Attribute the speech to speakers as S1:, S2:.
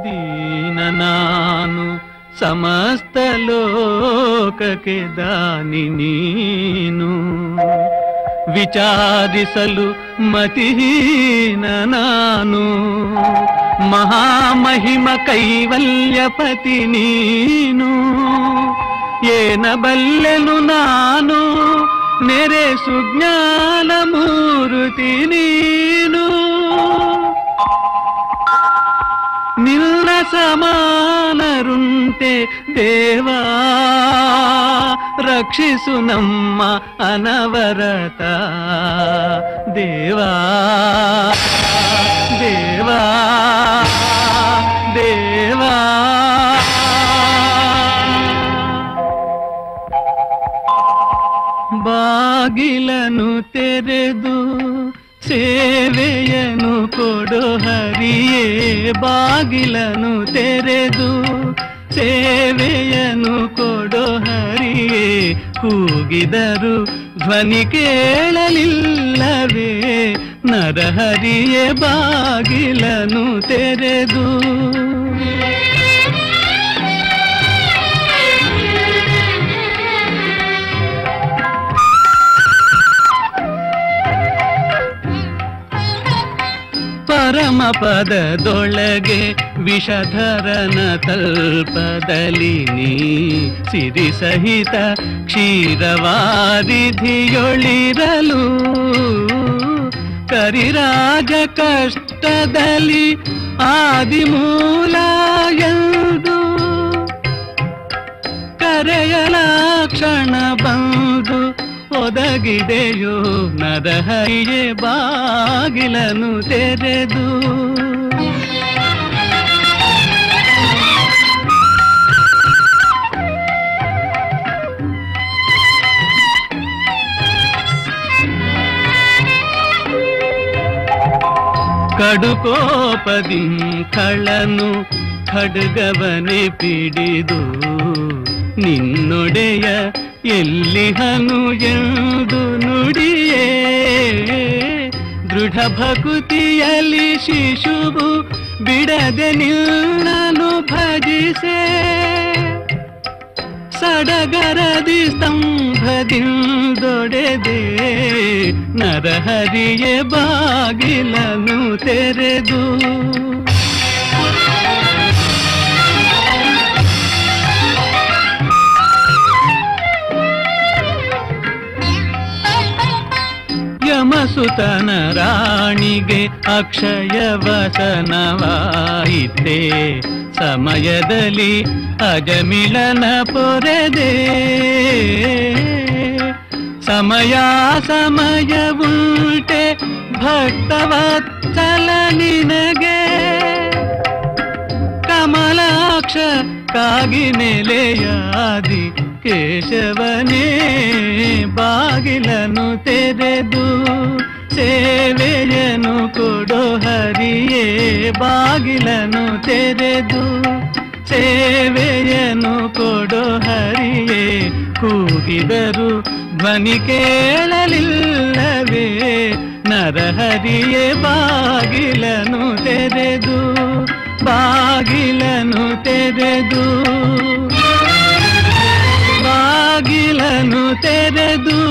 S1: ದೀನ ನಾನು ಸಮಸ್ತ ಲೋಕಕ್ಕೆ ದಾನಿ ನೀನು ವಿಚಾರಿಸಲು ಮತಿಹೀನ ನಾನು ಮಹಾಮಹಿಮ ಕೈವಲ್ಯಪತಿ ನೀನು ಏನ ಬಲ್ಲೆನು ನಾನು ನೆರೆ ಸುಜ್ಞಾನ ಮೂರುತಿ ನೀನು ನಿನ್ನ ಸಮಾನರುಂಟೆ ದೇವಾ ರಕ್ಷಿಸು ನಮ್ಮ ಅನವರತ ದೇವಾ ದೇವಾ ದೇವಾ ಬಾಗಿಲನು ತೆರೆದು ಸೇವೆಯನು ಕೊಡು ಹರಿಯೇ ಬಾಗಿಲನು ತೆರೆದು ಸೇವೆಯನು ಕೊಡು ಹರಿಯೇ ಕೂಗಿದರು ಧ್ವನಿ ಕೇಳಲಿಲ್ಲವೇ ನರಹರಿಯೇ ಬಾಗಿಲನು ತೆರೆದು ಪರಮ ಪದದೊಳಗೆ ವಿಷಧರನ ತಲ್ಪದಲ್ಲಿ ನೀ ಸಿರಿ ಸಹಿತ ಕ್ಷೀರವಾರಿಧಿಯೊಳಿರಲು ಕರಿರಾಜ ಕಷ್ಟದಲ್ಲಿ ಆದಿಮೂಲ ಎಂದು ಕರೆಯಲ ಕ್ಷಣ ಬಂದು ಒದಗಿದೆಯೋ ನರಹರಿಯೇ ಬಾಗಿಲನು ತೆರೆದು ಕಡುಕೋಪದಿ ಕಳನು ಖಡ್ಗವನೆ ಪಿಡಿದು ನಿನ್ನೊಡೆಯ ಎಲ್ಲಿಹನು ಎಂದು ನುಡಿಯೇ ದೃಢ ಭಕುತಿಯಲ್ಲಿ ಶಿಶುವು ಬಿಡದೆ ನಿನ್ನನು ಭಜಿಸೆ ಸಡಗರದಿ ಸ್ತಂಭದಿಂದೊಡೆದೆ ನರಹರಿಯೇ ಬಾಗಿಲನು ತೆರೆದು ಯಮಸುತನ ರಾಣಿಗೆ ಅಕ್ಷಯ ವಸನವಾಯಿತೆ ಸಮಯದಲ್ಲಿ ಅಜಮಿಳನ ಪೊರೆದೆ ಸಮಯ ಸಮಯ ಉಂಟೆ ಭಕ್ತವತ್ಸಲ ನಿನಗೆ ಕಮಲಾಕ್ಷ ಕಾಗಿ ನೆಲೆಯಾದಿ ಕೇಶವನೇ ಬಾಗಿಲನು ತೆರೆದು ಸೇವೆಯನು ಕೊಡೋ ಹರಿಯೇ ಬಾಗಿಲನು ತೆರೆದು ಸೇವೆಯನು ಕೊಡೋ ಹರಿಯೇ ಕೂಗಿದರು ಧ್ವನಿ ಕೇಳಲಿಲ್ಲವೇ ನರಹರಿಯೇ ಬಾಗಿಲನು ತೆರೆದು ಬಾಗಿಲನು ತೆರೆದು ಬಾಗಿಲನು ತೆರೆದು